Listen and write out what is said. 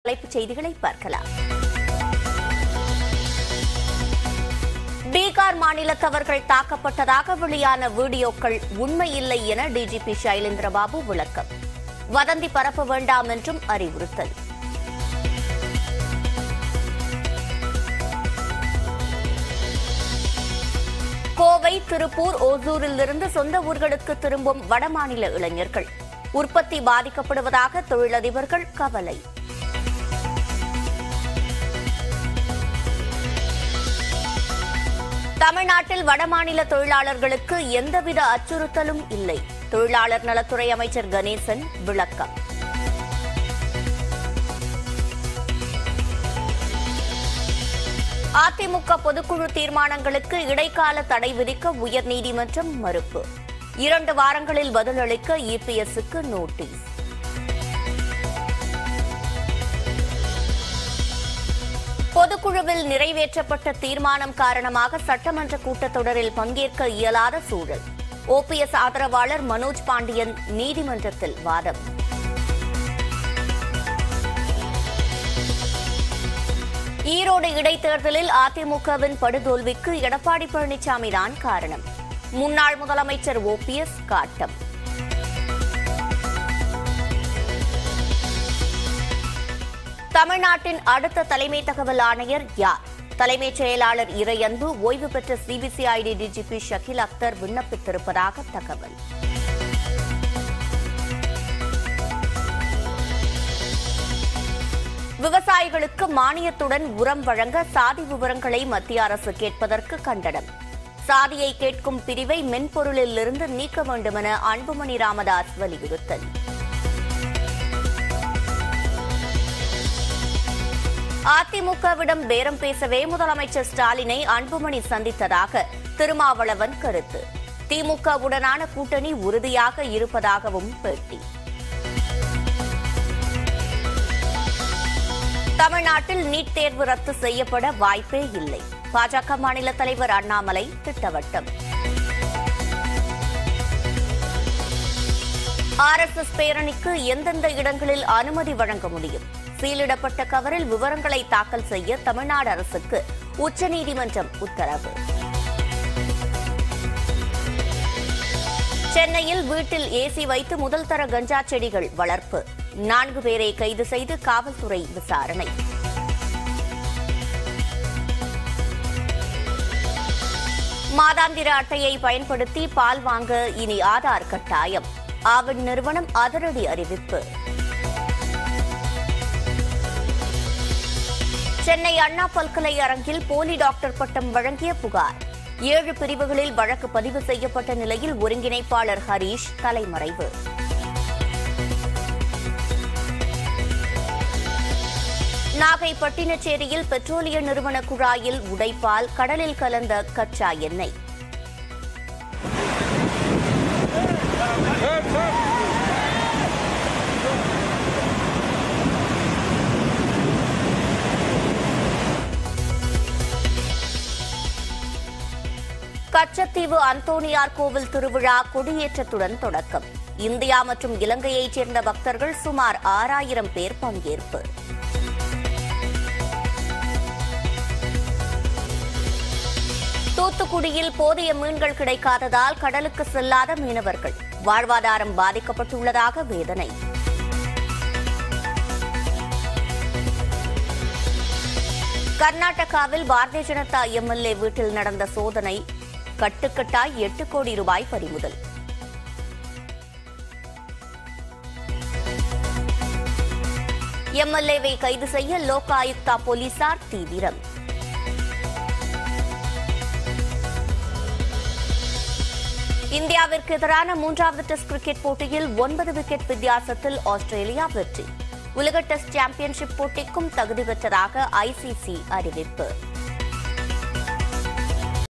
தலைப்புச் செய்திகளை பார்க்கலாம் பீகார் மாநிலத்தவர்கள் தாக்கப்பட்டதாக வெளியான வீடியோக்கள் உண்மையில்லை என டிஜிபி சைலேந்திரபாபு விளக்கம் வதந்தி பரப்ப வேண்டாம் என்றும் அறிவுறுத்தல் கோவை திருப்பூர் ஓசூரிலிருந்து சொந்த ஊர்களுக்கு திரும்பும் வடமாநில இளைஞர்கள் உற்பத்தி பாதிக்கப்படுவதாக தொழிலதிபர்கள் கவலை தமிழ்நாட்டில் வடமாநில தொழிலாளர்களுக்கு எந்தவித அச்சுறுத்தலும் இல்லை தொழிலாளர் நலத்துறை அமைச்சர் கணேசன் விளக்கம் அதிமுக பொதுக்குழு தீர்மானங்களுக்கு இடைக்கால தடை விதிக்க உயர்நீதிமன்றம் மறுப்பு இரண்டு வாரங்களில் பதிலளிக்க இபிஎஸ்க்கு நோட்டீஸ் பொதுக்குழுவில் நிறைவேற்றப்பட்ட தீர்மானம் காரணமாக சட்டமன்ற கூட்டத்தொடரில் பங்கேற்க இயலாத சூழல் ஓபிஎஸ் ஆதரவாளர் மனோஜ் பாண்டியன் நீதிமன்றத்தில் வாதம் ஈரோடு இடைத்தேர்தலில் அதிமுகவின் படுதோல்விக்கு எடப்பாடி பழனிசாமி தான் காரணம் முன்னாள் முதலமைச்சர் ஓபிஎஸ் காட்டம் தமிழ்நாட்டின் அடுத்த தலைமை தகவல் ஆணையர் யார் தலைமைச் செயலாளர் இறையன்பு ஓய்வு பெற்ற சிபிசிஐடி டிஜிபி ஷகில் அக்தர் விண்ணப்பித்திருப்பதாக தகவல் விவசாயிகளுக்கு மானியத்துடன் உரம் வழங்க சாதி விவரங்களை மத்திய அரசு கேட்பதற்கு கண்டனம் சாதியை கேட்கும் பிரிவை மென்பொருளில் இருந்து நீக்க வேண்டுமென அன்புமணி ராமதாஸ் வலியுறுத்தல் அதிமுகவிடம் பேரம் பேசவே முதலமைச்சர் ஸ்டாலினை அன்புமணி சந்தித்ததாக திருமாவளவன் கருத்து திமுகவுடனான கூட்டணி உறுதியாக இருப்பதாகவும் பேட்டி தமிழ்நாட்டில் நீட் தேர்வு ரத்து செய்யப்பட வாய்ப்பே இல்லை பாஜக மாநில தலைவர் அண்ணாமலை திட்டவட்டம் ஆர்எஸ்எஸ் பேரணிக்கு எந்தெந்த இடங்களில் அனுமதி வழங்க முடியும் சீலிடப்பட்ட கவரில் விவரங்களை தாக்கல் செய்ய தமிழ்நாடு அரசுக்கு உச்சநீதிமன்றம் உத்தரவு சென்னையில் வீட்டில் ஏசி வைத்து முதல் தர கஞ்சா செடிகள் வளர்ப்பு நான்கு பேரை கைது செய்து காவல்துறை விசாரணை மாதாந்திர அட்டையை பயன்படுத்தி பால் வாங்க இனி ஆதார் கட்டாயம் ஆவின் நிறுவனம் அதிரடி அறிவிப்பு சென்னை அண்ணா பல்கலை அரங்கில் போலி டாக்டர் பட்டம் வழங்கிய புகார் ஏழு பிரிவுகளில் வழக்கு பதிவு செய்யப்பட்ட நிலையில் ஒருங்கிணைப்பாளர் ஹரீஷ் தலைமறைவு நாகை பட்டினச்சேரியில் பெட்ரோலிய நிறுவன குழாயில் உடைப்பால் கடலில் கலந்த கச்சா எண்ணெய் கச்சத்தீவு அந்தோனியார் கோவில் திருவிழா கொடியேற்றத்துடன் தொடக்கம் இந்தியா மற்றும் இலங்கையைச் சேர்ந்த பக்தர்கள் சுமார் ஆறாயிரம் பேர் பங்கேற்பு தூத்துக்குடியில் போதிய மீன்கள் கிடைக்காததால் கடலுக்கு செல்லாத மீனவர்கள் வாழ்வாதாரம் பாதிக்கப்பட்டுள்ளதாக வேதனை கர்நாடகாவில் பாரதிய ஜனதா எம்எல்ஏ வீட்டில் நடந்த சோதனை கட்டுக்கட்டாய் எட்டு கோடி ரூபாய் பறிமுதல் எம்எல்ஏவை கைது செய்ய லோக் ஆயுக்தா போலீசார் தீவிரம் இந்தியாவிற்கு எதிரான மூன்றாவது டெஸ்ட் கிரிக்கெட் போட்டியில் ஒன்பது விக்கெட் வித்தியாசத்தில் ஆஸ்திரேலியா வெற்றி உலக டெஸ்ட் சாம்பியன்ஷிப் போட்டிக்கும் தகுதி பெற்றதாக ஐசிசி அறிவிப்பு